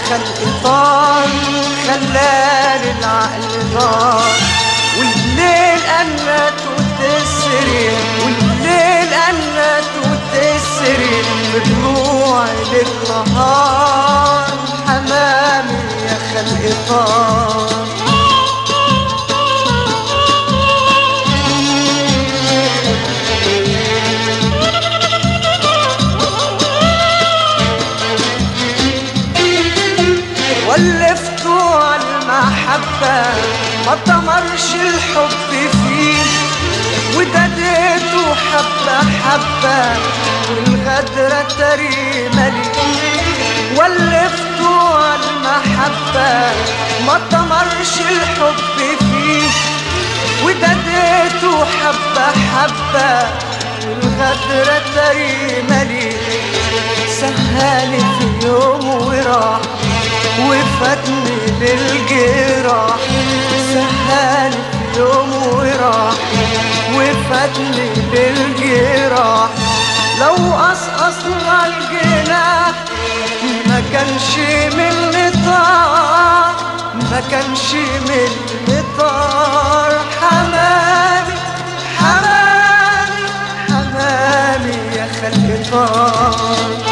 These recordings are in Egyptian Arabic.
خلق طار خلال العقل نار والليل قلت وتسري والليل قلت وتسري بدموع للنهار حمامي يا خلق طار ولفته على المحبة ما طمرش الحب فيه ودديته حبة حبة والغدرة تري ملي ولفته على المحبة ما طمرش الحب فيه ودديته حبة حبة والغدرة تري ملي سهالي في يوم وراح وفاتني للجراح سهالي في يوم وراح وفاتني للجراح لو قصقصنا الجناح ما كانش من نطاع ما كانش من نطار حمامي حمامي حمامي يا خلق طار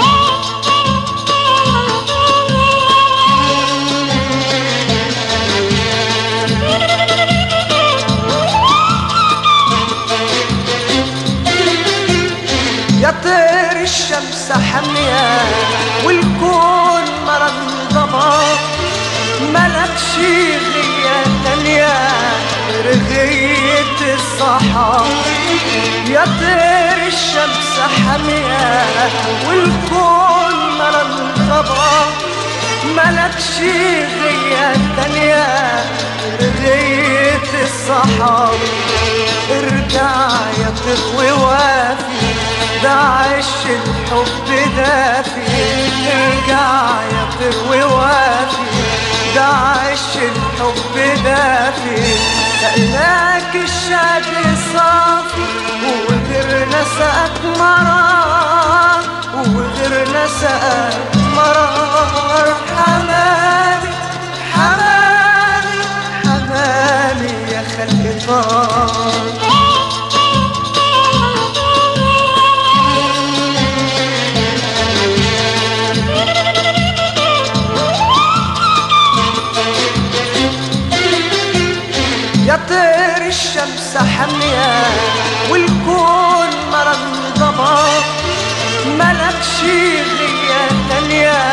يا طير الشمس حامية والكون مرض ضباب ملكش غية تانية رغية الصحاب يا طير الشمس حامية والكون مرض ضباب ملكش غية تانية رغية الصحاب ارجع يا تقوي وافي ده عش الحب دافي ارجع يا تقوي وافي ده عش الحب دافي سألناك الشاد صافي وغيرنا سقك مرار وغيرنا سقك مرار حمامي حمامي حمامي يا خلق طار يا طير الشمس حامية والكون مرض ضباب ملكش غية تانية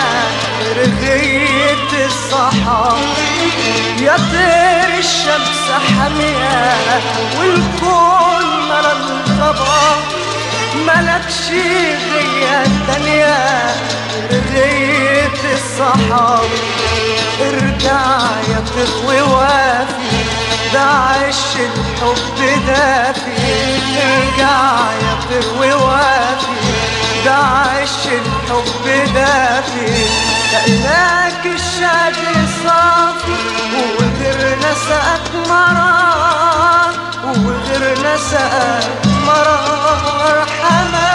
رغية الصحاب يا طير الشمس حامية والكون مرض ضباب ملكش غية تانية رغية الصحاب ارجع يا تقوي وافي ده عش الحب دافي ارجع يا تقوي وافي ده عش الحب دافي سألناك الشاد صافي وغيرنا سقك مرار وغيرنا سقك مرار حمام